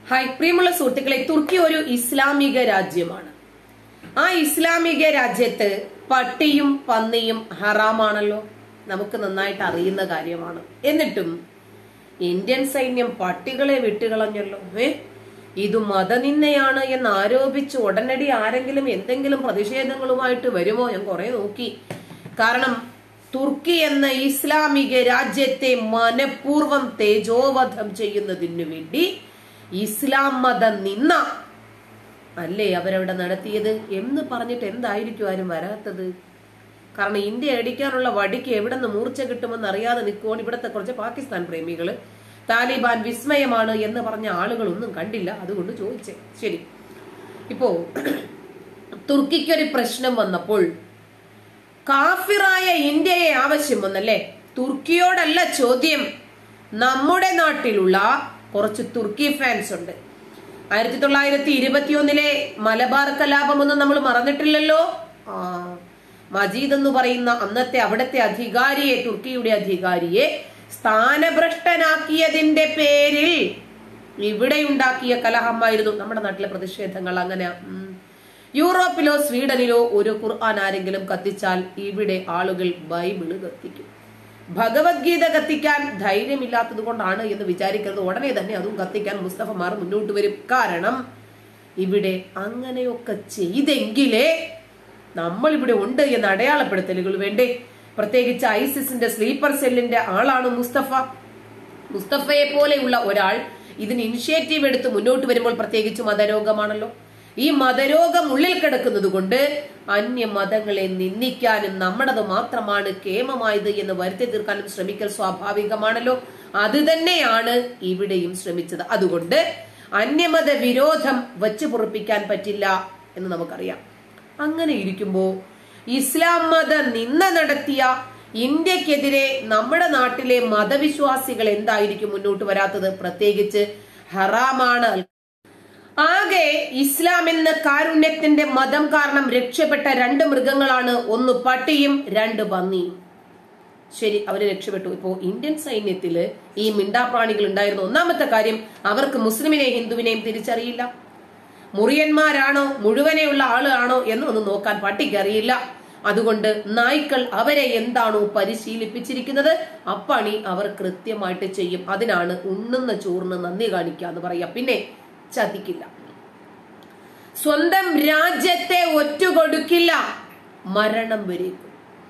Hi പ്രിയമുള്ള സുഹൃത്തുക്കളെ തുർക്കി ഒരു ഇസ്ലാമിക രാജ്യമാണ് ആ ഇസ്ലാമിക രാജ്യത്ത് പട്ടിയും പന്നിയും ഹറാമാണല്ലോ നമുക്ക് നന്നായിട്ട് അറിയുന്ന കാര്യമാണ് എന്നിട്ടും ഇന്ത്യൻ സൈന്യം പട്ടികളെ വിട്ടുകളഞ്ഞല്ലോ ഏ ഇത് മതനിന്ദയാണ് എന്ന് ആരോപിച്ച് ഉടനടി ആരെങ്കിലും എന്തെങ്കിലും പ്രതിഷേധങ്ങളുമായിട്ട് വരുമോ ഞാൻ കുറെ നോക്കി കാരണം തുർക്കി എന്ന ഇസ്ലാമിക രാജ്യത്തെ മനഃപൂർവ്വം തേജോവധം ചെയ്യുന്നതിനു വേണ്ടി ഇസ്ലാം മത നിന്ന അല്ലേ അവരവിടെ നടത്തിയത് എന്ന് പറഞ്ഞിട്ട് എന്തായിരിക്കും ആരും വരാത്തത് കാരണം ഇന്ത്യ അടിക്കാനുള്ള വടിക്ക് എവിടെ നിന്ന് മൂർച്ച കിട്ടുമെന്ന് അറിയാതെ നിൽക്കുവാണ് ഇവിടുത്തെ കുറച്ച് പാകിസ്ഥാൻ പ്രേമികള് താലിബാൻ വിസ്മയമാണ് എന്ന് പറഞ്ഞ ആളുകളൊന്നും കണ്ടില്ല അതുകൊണ്ട് ചോദിച്ചേ ശരി ഇപ്പോ തുർക്കിക്കൊരു പ്രശ്നം വന്നപ്പോൾ കാഫിറായ ഇന്ത്യയെ ആവശ്യം വന്നല്ലേ തുർക്കിയോടല്ല ചോദ്യം നമ്മുടെ നാട്ടിലുള്ള കുറച്ച് തുർക്കി ഫാൻസ് ഉണ്ട് ആയിരത്തി തൊള്ളായിരത്തി ഇരുപത്തിയൊന്നിലെ മലബാർ കലാപമൊന്നും നമ്മൾ മറന്നിട്ടില്ലല്ലോ ആ മജീദ് എന്ന് പറയുന്ന അന്നത്തെ അവിടത്തെ അധികാരിയെ തുർക്കിയുടെ അധികാരിയെ സ്ഥാനഭ്രഷ്ടനാക്കിയതിന്റെ പേരിൽ ഇവിടെ ഉണ്ടാക്കിയ കലഹമായിരുന്നു നമ്മുടെ നാട്ടിലെ പ്രതിഷേധങ്ങൾ അങ്ങനെ ഉം. യൂറോപ്പിലോ സ്വീഡനിലോ ഒരു ഖുർആൻ ആരെങ്കിലും കത്തിച്ചാൽ ഇവിടെ ആളുകൾ ബൈബിള് കത്തിക്കും ഭഗവത്ഗീത കത്തിക്കാൻ ധൈര്യമില്ലാത്തത് കൊണ്ടാണ് എന്ന് വിചാരിക്കരുത് ഉടനെ തന്നെ അതും കത്തിക്കാൻ മുസ്തഫമാർ മുന്നോട്ട് വരും കാരണം ഇവിടെ അങ്ങനെയൊക്കെ ചെയ്തെങ്കിലേ നമ്മൾ ഇവിടെ ഉണ്ട് എന്ന് അടയാളപ്പെടുത്തലുകൾ വേണ്ടേ പ്രത്യേകിച്ച് ഐസിസിന്റെ സ്ലീപ്പർ സെല്ലിന്റെ ആളാണ് മുസ്തഫ മുസ്തഫയെ പോലെയുള്ള ഒരാൾ ഇതിന് ഇനിഷ്യേറ്റീവ് എടുത്ത് മുന്നോട്ട് വരുമ്പോൾ പ്രത്യേകിച്ച് മതരോഗമാണല്ലോ ഈ മതരോഗം ഉള്ളിൽ കിടക്കുന്നത് കൊണ്ട് അന്യ മതങ്ങളെ നിന്ദിക്കാനും നമ്മുടേത് മാത്രമാണ് കേമമായത് എന്ന് വരുത്തി തീർക്കാനും ശ്രമിക്കൽ സ്വാഭാവികമാണല്ലോ അത് തന്നെയാണ് ഇവിടെയും ശ്രമിച്ചത് അതുകൊണ്ട് അന്യമത വിരോധം വച്ചു പൊറുപ്പിക്കാൻ പറ്റില്ല എന്ന് നമുക്കറിയാം അങ്ങനെ ഇരിക്കുമ്പോ ഇസ്ലാം മത നിന്ന നടത്തിയ ഇന്ത്യക്കെതിരെ നമ്മുടെ നാട്ടിലെ മതവിശ്വാസികൾ എന്തായിരിക്കും മുന്നോട്ട് വരാത്തത് പ്രത്യേകിച്ച് ഹറാമാണ് ആകെ ഇസ്ലാം എന്ന കാരുണ്യത്തിന്റെ മതം കാരണം രക്ഷപ്പെട്ട രണ്ട് മൃഗങ്ങളാണ് ഒന്ന് പട്ടിയും രണ്ട് പന്നിയും ശരി അവര് രക്ഷപ്പെട്ടു ഇപ്പോ ഇന്ത്യൻ സൈന്യത്തില് ഈ മിണ്ടാപ്രാണികൾ ഉണ്ടായിരുന്നു ഒന്നാമത്തെ കാര്യം അവർക്ക് മുസ്ലിമിനെയും ഹിന്ദുവിനെയും തിരിച്ചറിയില്ല മുറിയന്മാരാണോ മുഴുവനെയുള്ള ആളാണോ എന്ന് ഒന്ന് നോക്കാൻ പട്ടിക്ക് അറിയില്ല അതുകൊണ്ട് നായ്ക്കൾ അവരെ എന്താണോ പരിശീലിപ്പിച്ചിരിക്കുന്നത് അപ്പണി അവർ കൃത്യമായിട്ട് ചെയ്യും അതിനാണ് ഉണ്ണുന്ന ചോറിന് നന്ദി കാണിക്കുക എന്ന് പറയാ പിന്നെ ചതിക്കില്ല സ്വന്തം രാജ്യത്തെ ഒറ്റുകൊടുക്കില്ല മരണം വരേക്കും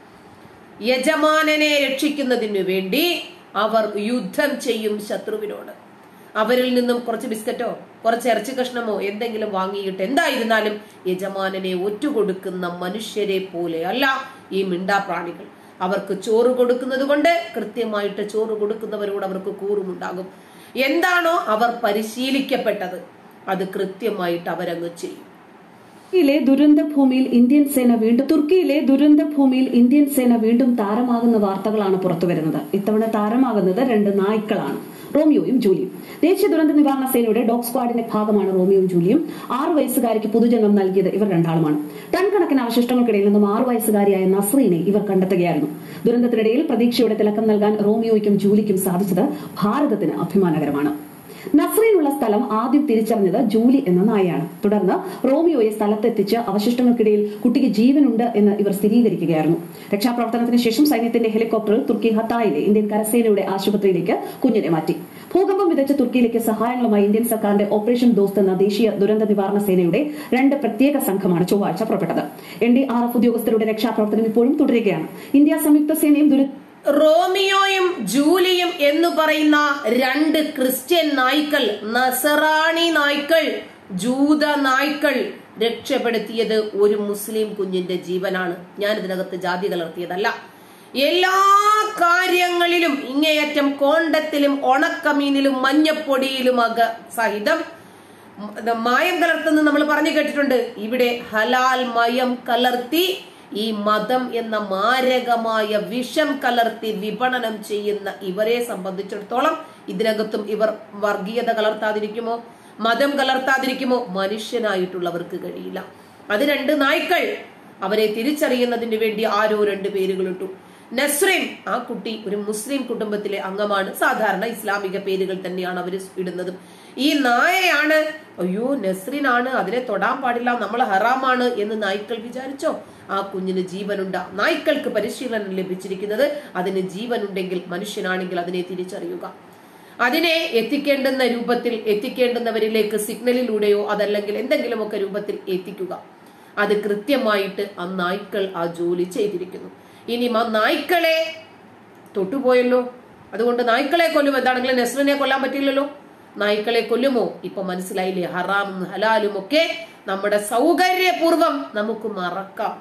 യജമാനനെ രക്ഷിക്കുന്നതിനു വേണ്ടി അവർ യുദ്ധം ചെയ്യും ശത്രുവിനോട് അവരിൽ നിന്നും കുറച്ച് ബിസ്ക്കറ്റോ കുറച്ച് ഇറച്ചി കഷ്ണമോ എന്തെങ്കിലും വാങ്ങിയിട്ട് എന്തായിരുന്നാലും യജമാനനെ ഒറ്റുകൊടുക്കുന്ന മനുഷ്യരെ പോലെ അല്ല ഈ മിണ്ടാപ്രാണികൾ അവർക്ക് ചോറ് കൊടുക്കുന്നത് കൊണ്ട് കൃത്യമായിട്ട് ചോറ് കൊടുക്കുന്നവരോട് അവർക്ക് കൂറുമുണ്ടാകും എന്താണോ അവർ പരിശീലിക്കപ്പെട്ടത് അത് കൃത്യമായിട്ട് അവരങ്ങ് ചെയ്യും തുർക്കിയിലെ ദുരന്ത ഭൂമിയിൽ ഇന്ത്യൻ സേന വീണ്ടും തുർക്കിയിലെ ദുരന്ത ഭൂമിയിൽ ഇന്ത്യൻ സേന വീണ്ടും താരമാകുന്ന വാർത്തകളാണ് പുറത്തുവരുന്നത് ഇത്തവണ താരമാകുന്നത് രണ്ട് നായ്ക്കളാണ് റോമിയോയും ജൂലിയും ദേശീയ ദുരന്ത നിവാരണ സേനയുടെ ഡോഗ് സ്ക്വാഡിന്റെ ഭാഗമാണ് റോമിയോയും ജൂലിയും ആറ് വയസ്സുകാരിക്ക് പൊതുജന്മം നൽകിയത് ഇവർ രണ്ടാളുമാണ് ടൺ കണക്കിന് അവശിഷ്ടങ്ങൾക്കിടയിൽ നിന്നും ആറ് വയസ്സുകാരിയായ നസ്രീനെ ഇവർ കണ്ടെത്തുകയായിരുന്നു ദുരന്തത്തിനിടയിൽ പ്രതീക്ഷയുടെ തിളക്കം നൽകാൻ റോമിയോയ്ക്കും ജൂലിക്കും സാധിച്ചത് ഭാരതത്തിന് അഭിമാനകരമാണ് നസ്രീനുള്ള സ്ഥലം ആദ്യം തിരിച്ചറിഞ്ഞത് ജൂലി എന്ന നായയാണ് തുടർന്ന് റോമിയോയെ സ്ഥലത്തെത്തിച്ച് അവശിഷ്ടങ്ങൾക്കിടയിൽ കുട്ടിക്ക് ജീവനുണ്ട് എന്ന് ഇവർ സ്ഥിരീകരിക്കുകയായിരുന്നു രക്ഷാപ്രവർത്തനത്തിന് ശേഷം സൈന്യത്തിന്റെ ഹെലികോപ്റ്ററിൽ തുർക്കി ഹത്തായിലെ ഇന്ത്യൻ കരസേനയുടെ ആശുപത്രിയിലേക്ക് കുഞ്ഞിനെ മാറ്റി ഭൂകമ്പം വിതച്ച തുർക്കിയിലേക്ക് സഹായങ്ങളുമായി ഇന്ത്യൻ സർക്കാരിന്റെ ഓപ്പറേഷൻ ദോസ്ത് എന്ന ദേശീയ ദുരന്ത നിവാരണ സേനയുടെ രണ്ട് പ്രത്യേക സംഘമാണ് ചൊവ്വാഴ്ച പുറപ്പെട്ടത് എൻ ഡി ആർ എഫ് ഉദ്യോഗസ്ഥരുടെ രക്ഷാപ്രവർത്തനം ഇപ്പോഴും തുടരുകയാണ് ഇന്ത്യ സംയുക്ത സേനയും ദുരിത റോമിയോയും ജൂലിയും എന്ന് പറയുന്ന രണ്ട് ക്രിസ്ത്യൻ നായ്ക്കൾ നസറാണി നായ്ക്കൾ ജൂത നായ്ക്കൾ രക്ഷപ്പെടുത്തിയത് ഒരു മുസ്ലിം കുഞ്ഞിന്റെ ജീവനാണ് ഞാൻ ഇതിനകത്ത് ജാതി കലർത്തിയതല്ല എല്ലാ കാര്യങ്ങളിലും ഇങ്ങേയറ്റം കോണ്ടത്തിലും ഉണക്കമീനിലും മഞ്ഞപ്പൊടിയിലും അക സഹിതം മ- മായം കലർത്തുന്നത് നമ്മൾ പറഞ്ഞു കേട്ടിട്ടുണ്ട് ഇവിടെ ഹലാൽ മയം കലർത്തി ഈ മതം എന്ന മാരകമായ വിഷം കലർത്തി വിപണനം ചെയ്യുന്ന ഇവരെ സംബന്ധിച്ചിടത്തോളം ഇതിനകത്തും ഇവർ വർഗീയത കലർത്താതിരിക്കുമോ മതം കലർത്താതിരിക്കുമോ മനുഷ്യനായിട്ടുള്ളവർക്ക് കഴിയില്ല അത് രണ്ട് നായ്ക്കൾ അവരെ തിരിച്ചറിയുന്നതിന് വേണ്ടി ആരോ രണ്ട് പേരുകളിട്ടു നസ്രീൻ ആ കുട്ടി ഒരു മുസ്ലിം കുടുംബത്തിലെ അംഗമാണ് സാധാരണ ഇസ്ലാമിക പേരുകൾ തന്നെയാണ് അവർ ഇടുന്നതും ഈ നായയാണ് അയ്യോ നസ്രിനാണ് അതിനെ തൊടാൻ പാടില്ല നമ്മൾ ഹറാമാണ് എന്ന് നായ്ക്കൾ വിചാരിച്ചോ ആ കുഞ്ഞിന് ജീവനുണ്ട് നായ്ക്കൾക്ക് പരിശീലനം ലഭിച്ചിരിക്കുന്നത് അതിന് ജീവനുണ്ടെങ്കിൽ മനുഷ്യനാണെങ്കിൽ അതിനെ തിരിച്ചറിയുക അതിനെ എത്തിക്കേണ്ടുന്ന രൂപത്തിൽ എത്തിക്കേണ്ടുന്നവരിലേക്ക് സിഗ്നലിലൂടെയോ അതല്ലെങ്കിൽ എന്തെങ്കിലുമൊക്കെ രൂപത്തിൽ എത്തിക്കുക അത് കൃത്യമായിട്ട് ആ നായ്ക്കൾ ആ ജോലി ചെയ്തിരിക്കുന്നു ഇനി ആ നായ്ക്കളെ തൊട്ടുപോയല്ലോ അതുകൊണ്ട് നായ്ക്കളെ കൊല്ലും എന്താണെങ്കിലും നെസ്ലിനെ കൊല്ലാൻ പറ്റില്ലല്ലോ നായ്ക്കളെ കൊല്ലുമോ ഇപ്പൊ മനസ്സിലായില്ലേ ഹറാമും ഹലാലും ഒക്കെ നമ്മുടെ സൗകര്യപൂർവം നമുക്ക് മറക്കാം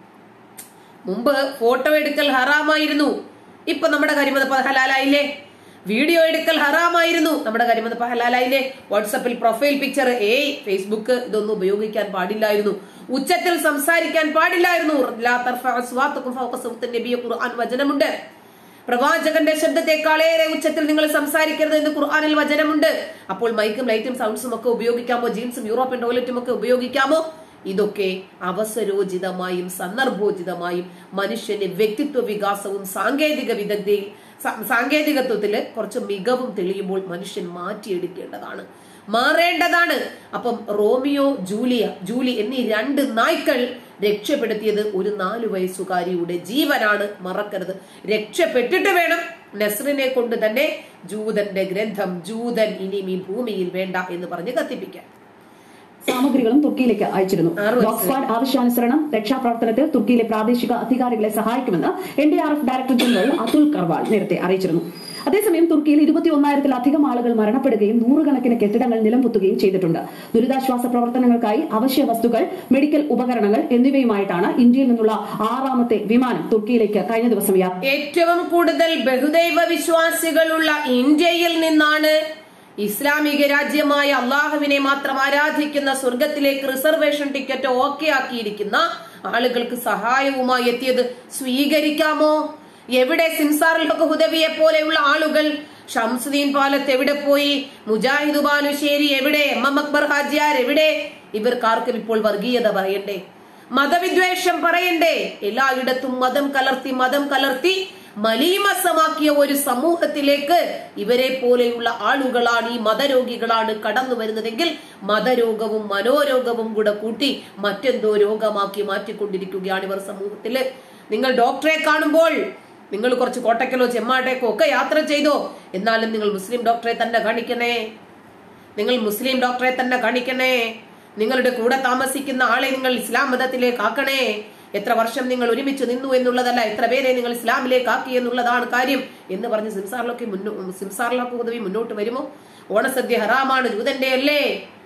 മുമ്പ് ഫോട്ടോ എടുക്കൽ ഹറാമായിരുന്നു ഇപ്പൊ നമ്മുടെ കാര്യം അത് ഹലാലായില്ലേ വീഡിയോ എടുക്കൽ ഹറാമായിരുന്നു നമ്മുടെ കാര്യം അത് ഹലാലായില്ലേ വാട്സപ്പിൽ പ്രൊഫൈൽ പിക്ചർ ഏയ് ഫേസ്ബുക്ക് ഇതൊന്നും ഉപയോഗിക്കാൻ പാടില്ലായിരുന്നു ഉച്ചത്തിൽ സംസാരിക്കാൻ പാടില്ലായിരുന്നു ലാ തർഫഉ അസ്വാത്തക്കും ഫൗക സൗത്തി നബിയ ഖുർആൻ വചനമുണ്ട് പ്രവാചകന്റെ ശബ്ദത്തെക്കാളേറെ ഉച്ചത്തിൽ നിങ്ങൾ സംസാരിക്കരുത് എന്ന് ഖുർആനിൽ വചനമുണ്ട് അപ്പോൾ മൈക്കും ലൈറ്റും സൗണ്ട്സും ഒക്കെ ഉപയോഗിക്കാമോ ജീൻസും യൂറോപ്യൻ ടോയ്ലറ്റും ഒക്കെ ഉപയോഗിക്കാമോ ഇതൊക്കെ അവസരോചിതമായും സന്ദർഭോചിതമായും മനുഷ്യന്റെ വ്യക്തിത്വ വികാസവും സാങ്കേതിക വിദഗ്ധയിൽ സ- സാങ്കേതികത്വത്തില് കുറച്ച് മികവും തെളിയുമ്പോൾ മനുഷ്യൻ മാറ്റിയെടുക്കേണ്ടതാണ് മാറേണ്ടതാണ് അപ്പം റോമിയോ ജൂലിയ ജൂലി എന്നീ രണ്ട് നായ്ക്കൾ രക്ഷപ്പെടുത്തിയത് ഒരു നാലു വയസ്സുകാരിയുടെ ജീവനാണ് മറക്കരുത് രക്ഷപ്പെട്ടിട്ട് വേണം നസ്രിനെ കൊണ്ട് തന്നെ ജൂതന്റെ ഗ്രന്ഥം ജൂതൻ ഇനിയും ഈ ഭൂമിയിൽ വേണ്ട എന്ന് പറഞ്ഞ് കത്തിപ്പിക്കാൻ സാമഗ്രികളും തുർക്കിയിലേക്ക് അയച്ചിരുന്നു ആറ് വയസ്സ് ഓക്സ്ഫാഡ് ആവശ്യാനുസരണം രക്ഷാപ്രവർത്തനത്തിൽ തുർക്കിയിലെ പ്രാദേശിക അധികാരികളെ സഹായിക്കുമെന്ന് N D R F director general Atul Karwal നേരത്തെ അറിയിച്ചിരുന്നു അതേസമയം തുർക്കിയിൽ ഇരുപത്തി ഒന്നായിരത്തിലധികം ആളുകൾ മരണപ്പെടുകയും നൂറുകണക്കിന് കെട്ടിടങ്ങൾ നിലംപൊത്തുകയും ചെയ്തിട്ടുണ്ട് ദുരിതാശ്വാസ പ്രവർത്തനങ്ങൾക്കായി അവശ്യ വസ്തുക്കൾ മെഡിക്കൽ ഉപകരണങ്ങൾ എന്നിവയുമായിട്ടാണ് ഇന്ത്യയിൽ നിന്നുള്ള ആറാമത്തെ വിമാനം തുർക്കിയിലേക്ക് കഴിഞ്ഞ ദിവസം യാത്ര ഏറ്റവും കൂടുതൽ ബഹുദൈവ വിശ്വാസികളുള്ള ഇന്ത്യയിൽ നിന്നാണ് ഇസ്ലാമിക രാജ്യമായ അള്ളാഹുവിനെ മാത്രം ആരാധിക്കുന്ന സ്വർഗത്തിലേക്ക് റിസർവേഷൻ ടിക്കറ്റ് ഓക്കെ ആക്കിയിരിക്കുന്ന ആളുകൾക്ക് സഹായവുമായി എത്തിയത് സ്വീകരിക്കാമോ എവിടെ സിൻസാറിലൊക്കെ ഹുദവിയെ പോലെയുള്ള ആളുകൾ ഷംസുദ്ദീൻ പാലത്ത് എവിടെ പോയി മുജാഹിദ് ബാലുശ്ശേരി എവിടെ എം എം അക്ബർ ഹാജിയാർ എവിടെ ഇവർക്കാർക്കും ഇപ്പോൾ വർഗീയത പറയണ്ടേ മതവിദ്വേഷം പറയണ്ടേ എല്ലായിടത്തും മതം കലർത്തി മതം കലർത്തി മലീമസമാക്കിയ ഒരു സമൂഹത്തിലേക്ക് ഇവരെ പോലെയുള്ള ആളുകളാണ് ഈ മതരോഗികളാണ് കടന്നു വരുന്നതെങ്കിൽ മതരോഗവും മനോരോഗവും കൂടെ കൂട്ടി മറ്റെന്തോ രോഗമാക്കി മാറ്റിക്കൊണ്ടിരിക്കുകയാണ് ഇവർ സമൂഹത്തില് നിങ്ങൾ ഡോക്ടറെ കാണുമ്പോൾ നിങ്ങൾ കുറച്ച് കോട്ടക്കലോ ചെമ്മാട്ടേക്കോ ഒക്കെ യാത്ര ചെയ്തോ എന്നാലും നിങ്ങൾ മുസ്ലിം ഡോക്ടറെ തന്നെ കാണിക്കണേ നിങ്ങൾ മുസ്ലിം ഡോക്ടറെ തന്നെ കാണിക്കണേ നിങ്ങളുടെ കൂടെ താമസിക്കുന്ന ആളെ നിങ്ങൾ ഇസ്ലാം മതത്തിലേക്ക് ആക്കണേ എത്ര വർഷം നിങ്ങൾ ഒരുമിച്ച് നിന്നു എന്നുള്ളതല്ല എത്ര പേരെ നിങ്ങൾ ഇസ്ലാമിലേക്ക് ആക്കി എന്നുള്ളതാണ് കാര്യം എന്ന് പറഞ്ഞ് സിംസാറിലൊക്കെ മുന്നോ സിംസാറിലൊക്കെ ഉദവി മുന്നോട്ട് വരുമോ ഓണസദ്യ ഹറാമാണ് ജൂതന്റെ അല്ലേ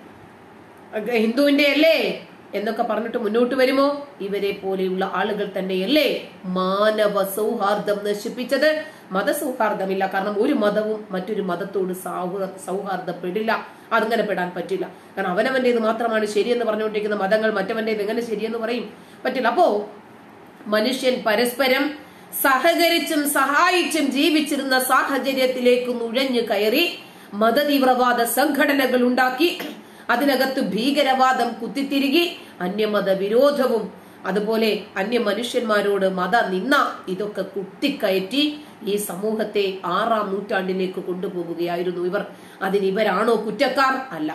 ഹിന്ദുവിന്റെ അല്ലേ എന്നൊക്കെ പറഞ്ഞിട്ട് മുന്നോട്ട് വരുമോ ഇവരെ പോലെയുള്ള ആളുകൾ തന്നെയല്ലേ മാനവ സൗഹാർദ്ദം നശിപ്പിച്ചത് മതസൗഹാർദ്ദമില്ല കാരണം ഒരു മതവും മറ്റൊരു മതത്തോട് സൗഹൃദ സൗഹാർദ്ദപ്പെടില്ല അതങ്ങനെ പെടാൻ പറ്റില്ല കാരണം അവനവന്റേത് മാത്രമാണ് ശരിയെന്ന് പറഞ്ഞുകൊണ്ടിരിക്കുന്ന മതങ്ങൾ മറ്റവന്റേത് എങ്ങനെ ശരിയെന്ന് പറയും പറ്റില്ല അപ്പോ മനുഷ്യൻ പരസ്പരം സഹകരിച്ചും സഹായിച്ചും ജീവിച്ചിരുന്ന സാഹചര്യത്തിലേക്ക് നുഴഞ്ഞു കയറി മതതീവ്രവാദ സംഘടനകൾ ഉണ്ടാക്കി അതിനകത്ത് ഭീകരവാദം കുത്തിത്തിരുകി അന്യമത വിരോധവും അതുപോലെ അന്യ മനുഷ്യന്മാരോട് മത നിന്ന ഇതൊക്കെ കുത്തിക്കയറ്റി ഈ സമൂഹത്തെ ആറാം നൂറ്റാണ്ടിലേക്ക് കൊണ്ടുപോകുകയായിരുന്നു ഇവർ അതിന് ഇവരാണോ കുറ്റക്കാർ അല്ല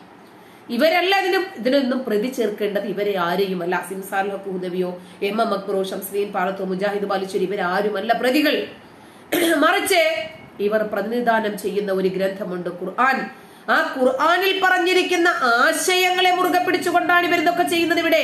ഇവരല്ല ഇതിനും ഇതിനൊന്നും പ്രതി ചേർക്കേണ്ടത് ഇവരെ ആരെയുമല്ല സിംസാർ ഹുദവിയോ എം എം അക്ബറോ ഷംസ്ലീൻ പാലത്തോ മുജാഹിദ് ബാലുശ്ശേരി ഇവരാരുമല്ല പ്രതികൾ മറിച്ച് ഇവർ പ്രതിനിധാനം ചെയ്യുന്ന ഒരു ഗ്രന്ഥമുണ്ട് ഖുർആൻ ആ ഖുർആനിൽ പറഞ്ഞിരിക്കുന്ന ആശയങ്ങളെ മുറുകെ പിടിച്ചുകൊണ്ടാണ് ഇവരിതൊക്കെ ചെയ്യുന്നത് ഇവിടെ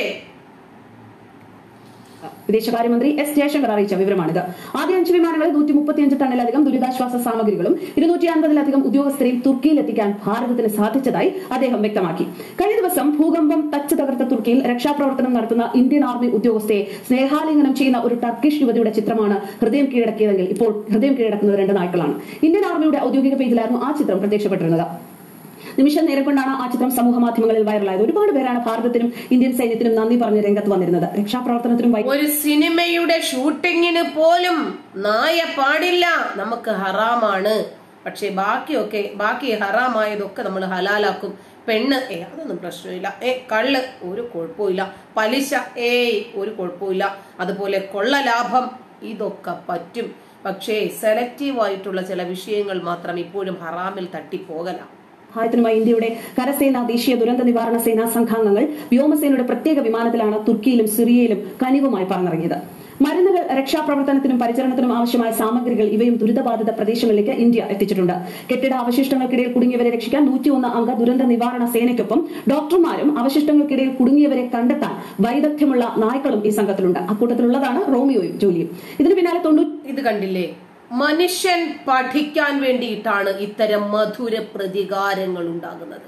വിദേശകാര്യമന്ത്രി എസ് ജയശങ്കർ അറിയിച്ച വിവരമാണിത് ആദ്യ അഞ്ച് വിമാനങ്ങളിൽ നൂറ്റി മുപ്പത്തിയഞ്ച് ടണ്ണിലധികം ദുരിതാശ്വാസ സാമഗ്രികളും ഇരുന്നൂറ്റി അൻപതിലധികം ഉദ്യോഗസ്ഥരെയും തുർക്കിയിൽ എത്തിക്കാൻ ഭാരതത്തിന് സാധിച്ചതായി അദ്ദേഹം വ്യക്തമാക്കി കഴിഞ്ഞ ദിവസം ഭൂകമ്പം തച്ച് തകർത്ത തുർക്കിയിൽ രക്ഷാപ്രവർത്തനം നടത്തുന്ന ഇന്ത്യൻ ആർമി ഉദ്യോഗസ്ഥയെ സ്നേഹാലിംഗനം ചെയ്യുന്ന ഒരു ടർക്കിഷ് യുവതിയുടെ ചിത്രമാണ് ഹൃദയം കീഴടക്കിയതെങ്കിൽ ഇപ്പോൾ ഹൃദയം കീഴടക്കുന്നത് രണ്ട് നായ്ക്കളാണ് ഇന്ത്യൻ ആർമിയുടെ ഔദ്യോഗിക പേജിലായിരുന്നു ആ ചിത്രം പ്രത്യക്ഷപ്പെട്ടിരുന്നത് നിമിഷം നേരം കൊണ്ടാണ് ആ ചിത്രം സമൂഹ മാധ്യമങ്ങളിൽ വൈറലായത് ഒരുപാട് പേരാണ് ഭാരതത്തിനും ഇന്ത്യൻ സൈന്യത്തിനും നന്ദി പറഞ്ഞ് രംഗത്ത് വന്നിരുന്നത് രക്ഷാപ്രവർത്തനത്തിനും വൈ- ഒരു സിനിമയുടെ ഷൂട്ടിങ്ങിന് പോലും നായ പാടില്ല നമുക്ക് ഹറാമാണ് പക്ഷെ ബാക്കിയൊക്കെ ബാക്കി ഹറാമായതൊക്കെ നമ്മൾ ഹലാലാക്കും പെണ്ണ് ഏ അതൊന്നും പ്രശ്നമില്ല ഏ കള്ള് ഒരു കുഴപ്പമില്ല പലിശ ഏയ് ഒരു കുഴപ്പമില്ല അതുപോലെ കൊള്ള ലാഭം ഇതൊക്കെ പറ്റും പക്ഷേ സെലക്റ്റീവ് ആയിട്ടുള്ള ചില വിഷയങ്ങൾ മാത്രം ഇപ്പോഴും ഹറാമിൽ തട്ടിപ്പോകല സഹായത്തിനുമായി ഇന്ത്യയുടെ കരസേന ദേശീയ ദുരന്ത നിവാരണ സേനാ സംഘാംഗങ്ങൾ വ്യോമസേനയുടെ പ്രത്യേക വിമാനത്തിലാണ് തുർക്കിയിലും സിറിയയിലും കനിവുമായി പറന്നിറങ്ങിയത് മരുന്നുകൾ രക്ഷാപ്രവർത്തനത്തിനും പരിചരണത്തിനും ആവശ്യമായ സാമഗ്രികൾ ഇവയും ദുരിതബാധിത പ്രദേശങ്ങളിലേക്ക് ഇന്ത്യ എത്തിച്ചിട്ടുണ്ട് കെട്ടിട അവശിഷ്ടങ്ങൾക്കിടയിൽ കുടുങ്ങിയവരെ രക്ഷിക്കാൻ നൂറ്റിയൊന്ന് അംഗ ദുരന്ത നിവാരണ സേനയ്ക്കൊപ്പം ഡോക്ടർമാരും അവശിഷ്ടങ്ങൾക്കിടയിൽ കുടുങ്ങിയവരെ കണ്ടെത്താൻ വൈദഗ്ധ്യമുള്ള നായ്ക്കളും ഈ സംഘത്തിലുണ്ട് അക്കൂട്ടത്തിലുള്ളതാണ് റോമിയോയും ജോലിയും ഇതിന് പിന്നാലെ തൊണ്ണൂറ്റി ഇത് കണ്ടില്ലേ മനുഷ്യൻ പഠിക്കാൻ വേണ്ടിയിട്ടാണ് ഇത്തരം മധുര പ്രതികാരങ്ങൾ ഉണ്ടാകുന്നത്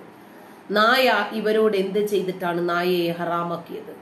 നായ ഇവരോട് എന്ത് ചെയ്തിട്ടാണ് നായയെ ഹറാമാക്കിയത്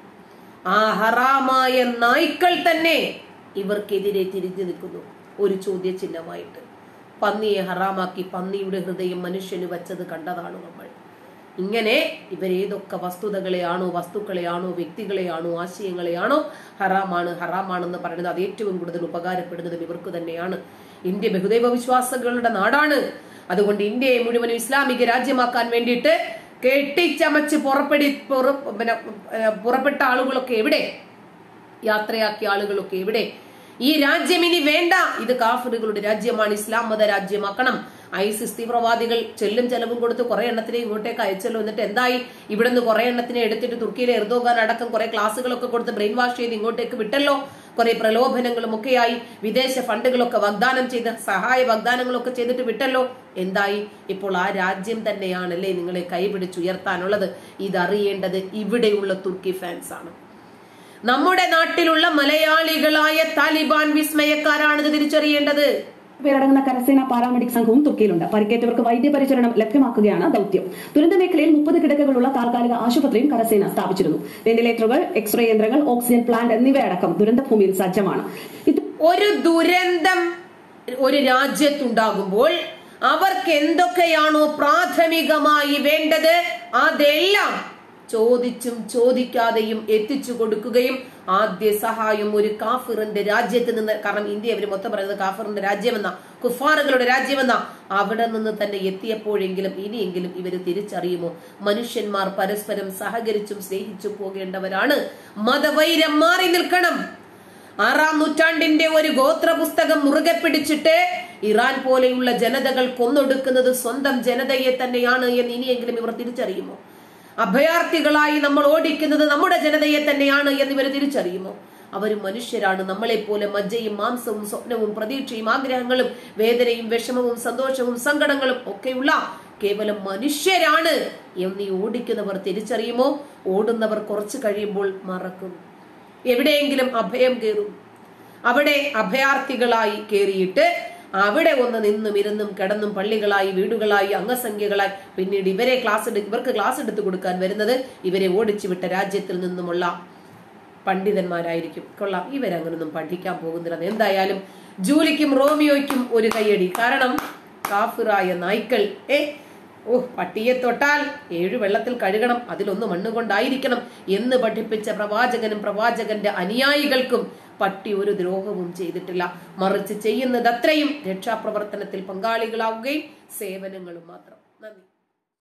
ആ ഹറാമായ നായ്ക്കൾ തന്നെ ഇവർക്കെതിരെ തിരിഞ്ഞു നിൽക്കുന്നു ഒരു ചോദ്യചിഹ്നമായിട്ട് പന്നിയെ ഹറാമാക്കി പന്നിയുടെ ഹൃദയം മനുഷ്യന് വച്ചത് കണ്ടതാണ് നമ്മൾ ഇങ്ങനെ ഇവരേതൊക്കെ വസ്തുതകളെയാണോ വസ്തുക്കളെയാണോ വ്യക്തികളെയാണോ ആശയങ്ങളെയാണോ ഹറാമാണ് ഹറാമാണെന്ന് പറയുന്നത് അത് ഏറ്റവും കൂടുതൽ ഉപകാരപ്പെടുന്നതും ഇവർക്ക് തന്നെയാണ് ഇന്ത്യ ബഹുദൈവ വിശ്വാസങ്ങളുടെ നാടാണ് അതുകൊണ്ട് ഇന്ത്യയെ മുഴുവനും ഇസ്ലാമിക രാജ്യമാക്കാൻ വേണ്ടിയിട്ട് കെട്ടിച്ചമച്ച് പുറപ്പെടി പുറ- പിന്നെ, ഏഹ്, പുറപ്പെട്ട ആളുകളൊക്കെ എവിടെ യാത്രയാക്കിയ ആളുകളൊക്കെ എവിടെ ഈ രാജ്യം ഇനി വേണ്ട ഇത് കാഫറുകളുടെ രാജ്യമാണ് ഇസ്ലാം മത രാജ്യമാക്കണം ഐസിസ് തീവ്രവാദികൾ ചെല്ലും ചെലവും കൊടുത്ത് കുറെ എണ്ണത്തിനെ ഇങ്ങോട്ടേക്ക് അയച്ചല്ലോ എന്നിട്ട് എന്തായി ഇവിടെ നിന്ന് കുറെ എണ്ണത്തിനെ എടുത്തിട്ട് തുർക്കിയിലെ എർദോഗാൻ അടക്കം കുറെ ക്ലാസ്സുകളൊക്കെ കൊടുത്ത് ബ്രെയിൻ വാഷ് ചെയ്ത് ഇങ്ങോട്ടേക്ക് വിട്ടല്ലോ കുറെ പ്രലോഭനങ്ങളും ഒക്കെയായി വിദേശ ഫണ്ടുകളൊക്കെ വാഗ്ദാനം ചെയ്ത് സഹായ വാഗ്ദാനങ്ങളൊക്കെ ചെയ്തിട്ട് വിട്ടല്ലോ എന്തായി ഇപ്പോൾ ആ രാജ്യം തന്നെയാണല്ലേ നിങ്ങളെ കൈപിടിച്ചുയർത്താനുള്ളത് ഇതറിയേണ്ടത് ഇവിടെയുള്ള തുർക്കി ഫാൻസ് ആണ് നമ്മുടെ നാട്ടിലുള്ള മലയാളികളായ താലിബാൻ വിസ്മയക്കാരാണിത് തിരിച്ചറിയേണ്ടത് പേരടങ്ങുന്ന കരസേന പാരാമെഡിക് സംഘവും തുർക്കിയിലുണ്ട് പരിക്കേറ്റവർക്ക് വൈദ്യപരിചരണം ലഭ്യമാക്കുകയാണ് ദൌത്യം ദുരന്ത മേഖലയിൽ മുപ്പത് കിടക്കകളുള്ള താൽക്കാലിക ആശുപത്രിയും കരസേന സ്ഥാപിച്ചിരുന്നു വെന്റിലേറ്ററുകൾ എക്സ്റേ യന്ത്രങ്ങൾ ഓക്സിജൻ പ്ലാന്റ് എന്നിവയടക്കം ദുരന്തഭൂമിയിൽ സജ്ജമാണ് ഇത് ഒരു ദുരന്തം ഒരു രാജ്യത്തുണ്ടാകുമ്പോൾ അവർക്ക് എന്തൊക്കെയാണോ പ്രാഥമികമായി വേണ്ടത് അതെല്ലാം ചോദിച്ചും ചോദിക്കാതെയും എത്തിച്ചു കൊടുക്കുകയും ആദ്യ സഹായം ഒരു കാഫിറിന്റെ രാജ്യത്ത് നിന്ന് കാരണം ഇന്ത്യ അവർ മൊത്തം പറയുന്നത് കാഫിറിന്റെ രാജ്യമെന്ന കുഫാറുകളുടെ രാജ്യമെന്ന അവിടെ നിന്ന് തന്നെ എത്തിയപ്പോഴെങ്കിലും ഇനിയെങ്കിലും ഇവര് തിരിച്ചറിയുമോ മനുഷ്യന്മാർ പരസ്പരം സഹകരിച്ചും സ്നേഹിച്ചും പോകേണ്ടവരാണ് മതവൈരം മാറി നിൽക്കണം ആറാം നൂറ്റാണ്ടിന്റെ ഒരു ഗോത്ര പുസ്തകം മുറുകെ പിടിച്ചിട്ട് ഇറാൻ പോലെയുള്ള ജനതകൾ കൊന്നൊടുക്കുന്നത് സ്വന്തം ജനതയെ തന്നെയാണ് എന്ന് ഇനിയെങ്കിലും ഇവർ തിരിച്ചറിയുമോ അഭയാർത്ഥികളായി നമ്മൾ ഓടിക്കുന്നത് നമ്മുടെ ജനതയെ തന്നെയാണ് എന്ന് ഇവർ തിരിച്ചറിയുമോ അവർ മനുഷ്യരാണ് നമ്മളെപ്പോലെ മജ്ജയും മാംസവും സ്വപ്നവും പ്രതീക്ഷയും ആഗ്രഹങ്ങളും വേദനയും വിഷമവും സന്തോഷവും സങ്കടങ്ങളും ഒക്കെയുള്ള കേവലം മനുഷ്യരാണ് എന്ന് ഈ ഓടിക്കുന്നവർ തിരിച്ചറിയുമോ ഓടുന്നവർ കുറച്ചു കഴിയുമ്പോൾ മറക്കും എവിടെയെങ്കിലും അഭയം കയറും അവിടെ അഭയാർത്ഥികളായി കയറിയിട്ട് അവിടെ ഒന്ന് നിന്നും ഇരുന്നും കിടന്നും പള്ളികളായി വീടുകളായി അംഗസംഖ്യകളായി പിന്നീട് ഇവരെ ക്ലാസ് എടു ഇവർക്ക് ക്ലാസ് എടുത്തു കൊടുക്കാൻ വരുന്നത് ഇവരെ ഓടിച്ചു വിട്ട രാജ്യത്തിൽ നിന്നുമുള്ള പണ്ഡിതന്മാരായിരിക്കും കൊള്ളാം ഇവരങ്ങനൊന്നും പഠിക്കാൻ പോകുന്നില്ല എന്തായാലും ജൂലിക്കും റോമിയോയ്ക്കും ഒരു കയ്യടി കാരണം കാഫിറായ നായ്ക്കൾ ഏ ഓ പട്ടിയെ തൊട്ടാൽ ഏഴു വെള്ളത്തിൽ കഴുകണം അതിലൊന്ന് മണ്ണുകൊണ്ടായിരിക്കണം എന്ന് പഠിപ്പിച്ച പ്രവാചകനും പ്രവാചകന്റെ അനുയായികൾക്കും പട്ടി ഒരു ദ്രോഹവും ചെയ്തിട്ടില്ല മറിച്ച് ചെയ്യുന്നത് അത്രയും രക്ഷാപ്രവർത്തനത്തിൽ പങ്കാളികളാവുകയും സേവനങ്ങളും മാത്രം നന്ദി